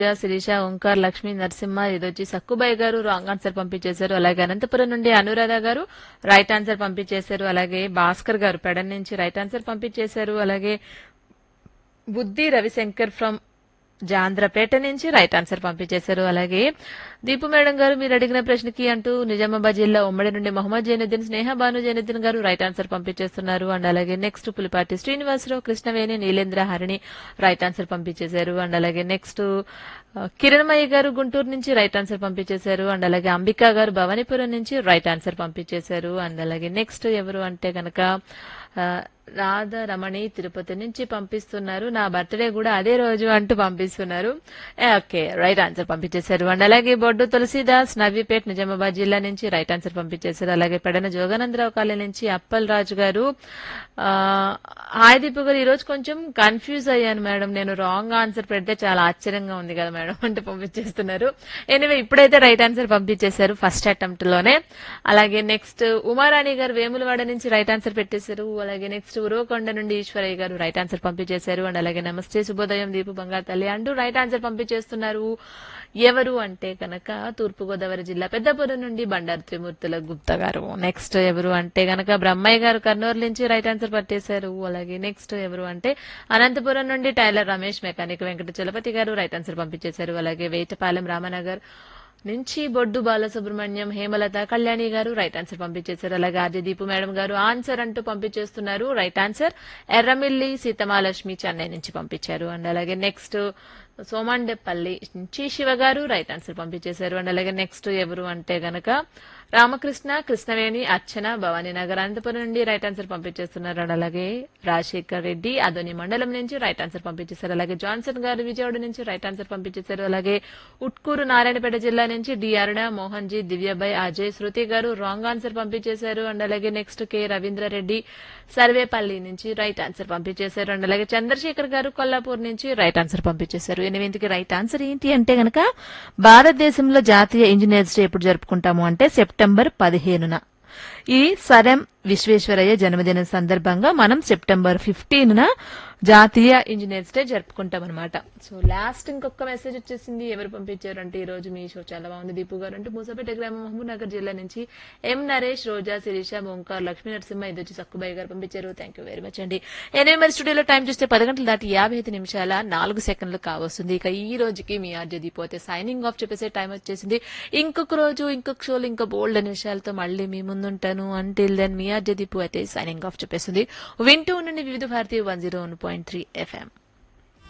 శిరీష ఓంకార్ లక్ష్మీ నరసింహ ఇది వచ్చి సక్కుబాయి గారు రాంగ్ ఆన్సర్ పంపించేశారు అలాగే అనంతపురం నుండి అనురాధ గారు రైట్ ఆన్సర్ పంపించేశారు అలాగే భాస్కర్ గారు పెడన్ నుంచి రైట్ ఆన్సర్ పంపించేశారు అలాగే బుద్ధి రవిశంకర్ ఫ్రమ్ జాంధ్రపేట నుంచి రైట్ ఆన్సర్ పంపించేశారు అలాగే దీపు మేడం గారు మీరు అడిగిన ప్రశ్నకి అంటూ నిజామాబాద్ జిల్లా ఉమ్మడి నుండి మొహమ్మద్ జైనుద్దీన్ స్నేహ భాను జైనుద్దీన్ గారు రైట్ ఆన్సర్ పంపించేస్తున్నారు అండ్ అలాగే next Pulipati Srinivasarao Krishnaveni Neelendra Harini right answer పంపించేశారు అండ్ అలాగే నెక్స్ట్ ఆ, కిరణ్మయ్య గారు గుంటూరు నుంచి రైట్ ఆన్సర్ పంపించేశారు అండ్ అలాగే అంబికా గారు భవానీపురం నుంచి రైట్ ఆన్సర్ పంపించేశారు అండ్ అలాగే నెక్స్ట్ ఎవరు అంటే కనుక ఆ, రాధ రమణి తిరుపతి నుంచి పంపిస్తున్నారు నా బర్త్డే కూడా అదే రోజు అంటూ పంపిస్తున్నారు ఏ, ఓకే రైట్ ఆన్సర్ పంపించేశారు అండ్ అలాగే బొడ్డు తులసిదాస్ నవీపేట్ నిజామాబాద్ జిల్లా నుంచి రైట్ ఆన్సర్ పంపించేశారు అలాగే పెడన జోగానందరావు కాలనీ నుంచి అప్పల్ రాజు గారు ఆ, హాయ్ దీపు గారు ఈ రోజు కొంచెం కన్ఫ్యూజ్ అయ్యాను మేడం నేను రాంగ్ ఆన్సర్ పెడితే చాలా ఆశ్చర్యంగా ఉంది కదా మేడం అంటే పంపించేస్తున్నారు ఎనివే ఇప్పుడైతే రైట్ ఆన్సర్ పంపించేశారు ఫస్ట్ అటెంప్ట్ లోనే అలాగే నెక్స్ట్ ఉమారాణి గారు వేములవాడ నుంచి రైట్ ఆన్సర్ పెట్టేశారు అలాగే నెక్స్ట్ ఉరవకొండ నుండి ఈశ్వరయ్య గారు రైట్ ఆన్సర్ పంపించేశారు అండ్ అలాగే నమస్తే శుభోదయం దీపు బంగారు తల్లి అంటూ రైట్ ఆన్సర్ పంపించేస్తున్నారు ఎవరు అంటే కనుక తూర్పుగోదావరి జిల్లా పెద్దపురం నుండి బండారు త్రిమూర్తుల గుప్తా గారు నెక్స్ట్ ఎవరు అంటే కనుక బ్రహ్మయ్య గారు కర్నూలు నుంచి రైట్ ఆన్సర్ పట్టేశారు అలాగే నెక్స్ట్ ఎవరు అంటే అనంతపురం నుండి tailor Ramesh mechanic Venkata Chalapathi garu right answer పంపించేశారు అలాగే వేటపాలెం రామనగర్ నుంచి బొడ్డు బాలసుబ్రహ్మణ్యం హేమలత కళ్యాణి గారు రైట్ ఆన్సర్ పంపించేశారు అలాగే RJ Deepu madam garu answer అంటూ పంపించేస్తున్నారు రైట్ ఆన్సర్ ఎర్రమిల్లి సీతమాలక్ష్మి చెన్నై నుంచి పంపించారు అండ్ అలాగే నెక్స్ట్ సోమాండెపల్లి నుంచి శివ గారు రైట్ ఆన్సర్ పంపించేశారు అండ్ అలాగే నెక్స్ట్ ఎవరు అంటే గనక రామకృష్ణ కృష్ణవేణి అర్చన భవానీ నగర్ అనంతపురం నుండి రైట్ ఆన్సర్ పంపించేస్తున్నారు అండ్ అలాగే రాజశేఖర్ రెడ్డి అదోని మండలం నుంచి రైట్ ఆన్సర్ పంపించేశారు అలాగే జాన్సన్ గారు విజయవాడ నుంచి రైట్ ఆన్సర్ పంపించేశారు అలాగే ఉట్కూరు నారాయణపేట జిల్లా నుంచి D Aruna Mohan G Divyabai Ajay Shruti garu wrong answer పంపించేశారు అండ్ అలాగే నెక్స్ట్ కె రవీంద్రారెడ్డి సర్వేపల్లి నుంచి రైట్ ఆన్సర్ పంపించేశారు అండ్ అలాగే చంద్రశేఖర్ గారు కొల్లాపూర్ నుంచి రైట్ ఆన్సర్ పంపించేశారు ఎనిమిదికి రైట్ ఆన్సర్ ఏంటి అంటే గనక భారతదేశంలో జాతీయ ఇంజనీర్స్ డే ఎప్పుడు జరుపుకుంటాము అంటే సెప్టెంబర్ పదిహేనున ఈ సరెం విశ్వేశ్వరయ్య జన్మదినం సందర్భంగా మనం సెప్టెంబర్ ఫిఫ్టీన్ జాతీయ ఇంజనీర్స్ డే జరుపుకుంటాం అనమాట సో లాస్ట్ ఇంకొక మెసేజ్ వచ్చేసింది ఎవరు పంపించారు అంటే ఈ రోజు మీ షో చాలా బాగుంది దీపు గారు అంటే మూసపేట గ్రామం మహబూబ్ నగర్ జిల్లా నుంచి ఎం నరేష్ రోజా శిరీష ఓంకార్ లక్ష్మీ నరసింహ ఇది వచ్చి సక్కుబాయి గారు పంపించారు థ్యాంక్ యూ వెరీ మచ్ అండి ఎనిమిది మరి స్టూడియోలో టైం చూస్తే పది గంటలు దాటి యాభై ఐదు నిమిషాల నాలుగు సెకండ్లు కావస్తుంది ఇక ఈ రోజుకి మీ ఆర్జే దీపు అయితే సైనింగ్ ఆఫ్ చెప్పేసే టైం వచ్చేసింది ఇంకొక రోజు ఇంకొక షోలు ఇంకా బోల్డ్ అనే విషయాలతో మళ్ళీ మీ ముందుంటాను అంటిల్ దెన్ మీ ఆర్జే దీపు అయితే సైనింగ్ ఆఫ్ చెప్పేసింది వింటూ ఉండండి Vividh Bharati one zero one point three FM